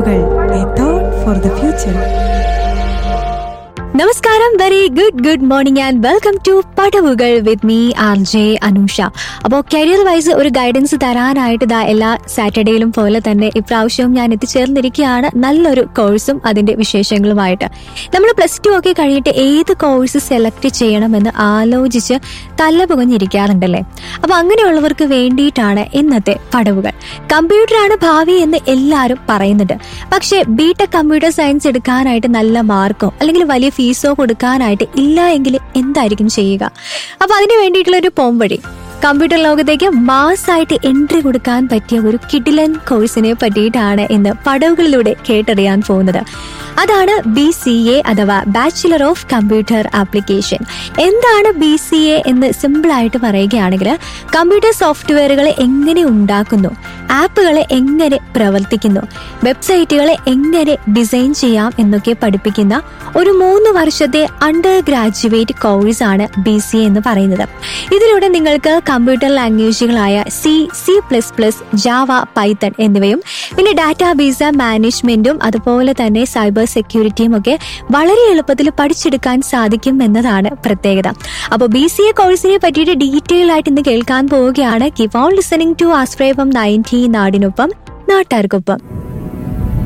പടവുകൾ a thought for the future നമസ്കാരം very good good morning and welcome to Padavukal with me R J Anusha അപ്പോൾ career vice ഒരു guidance തരാനായിട്ട് ഇതാ എല്ലാ സാറ്റർഡേയിലും പോലെ തന്നെ ഇപ്രാവശ്യവും ഞാൻ എത്തിച്ചേർന്നിരിക്കുകയാണ് നല്ലൊരു കോഴ്സും അതിന്റെ വിശേഷങ്ങളുമായിട്ട് നമ്മൾ പ്ലസ് ടു ഒക്കെ കഴിഞ്ഞിട്ട് ഏത് കോഴ്സ് സെലക്ട് ചെയ്യണമെന്ന് ആലോചിച്ച് തല്ലപുകഞ്ഞിരിക്കാറുണ്ടല്ലേ അപ്പൊ അങ്ങനെയുള്ളവർക്ക് വേണ്ടിയിട്ടാണ് ഇന്നത്തെ പടവുകൾ കമ്പ്യൂട്ടറാണ് ഭാവി എന്ന് എല്ലാവരും പറയുന്നുണ്ട് പക്ഷേ ബിടെക് കമ്പ്യൂട്ടർ സയൻസ് എടുക്കാനായിട്ട് നല്ല മാർക്കോ അല്ലെങ്കിൽ വലിയ ഫീസോ കൊടുക്കാനായിട്ട് ഇല്ല എങ്കിൽ എന്തായിരിക്കും ചെയ്യുക അപ്പൊ അതിന് വേണ്ടിയിട്ടുള്ള ഒരു പോംവഴി കമ്പ്യൂട്ടർ ലോകത്തേക്ക് മാസ്സായിട്ട് എൻട്രി കൊടുക്കാൻ പറ്റിയ ഒരു കിഡിലൻ കോഴ്സിനെ പറ്റിയിട്ടാണ് ഇന്ന് പടവുകളിലൂടെ കേട്ടറിയാൻ പോകുന്നത് അതാണ് ബി സി എ അഥവാ ബാച്ചുലർ ഓഫ് കമ്പ്യൂട്ടർ ആപ്ലിക്കേഷൻ എന്താണ് ബി സി എ എന്ന് സിമ്പിൾ ആയിട്ട് പറയുകയാണെങ്കിൽ കമ്പ്യൂട്ടർ സോഫ്റ്റ്വെയറുകളെ എങ്ങനെ ഉണ്ടാക്കുന്നു ആപ്പുകളെ എങ്ങനെ പ്രവർത്തിക്കുന്നു വെബ്സൈറ്റുകളെ എങ്ങനെ ഡിസൈൻ ചെയ്യാം എന്നൊക്കെ പഠിപ്പിക്കുന്ന ഒരു മൂന്ന് വർഷത്തെ അണ്ടർ ഗ്രാജുവേറ്റ് കോഴ്സ് ആണ് ബി സി എന്ന് പറയുന്നത് ഇതിലൂടെ നിങ്ങൾക്ക് കമ്പ്യൂട്ടർ ലാംഗ്വേജുകളായ C C plus plus Java Python എന്നിവയും പിന്നെ ഡാറ്റാബേസ് മാനേജ്മെന്റും അതുപോലെ തന്നെ സൈബർ സെക്യൂരിറ്റിയും ഒക്കെ വളരെ എളുപ്പത്തിൽ പഠിച്ചെടുക്കാൻ സാധിക്കും എന്നതാണ് പ്രത്യേകത അപ്പോൾ ബി സി എ കോഴ്സിനെ പറ്റിയിട്ട് ഡീറ്റെയിൽ ആയിട്ട് ഇന്ന് കേൾക്കാൻ പോവുകയാണ് കീപ് ഓൺ ലിസണിംഗ് ടു ആസ്ട്രേവം നയൻറ്റി നാടിനൊപ്പം നാട്ടാർക്കൊപ്പം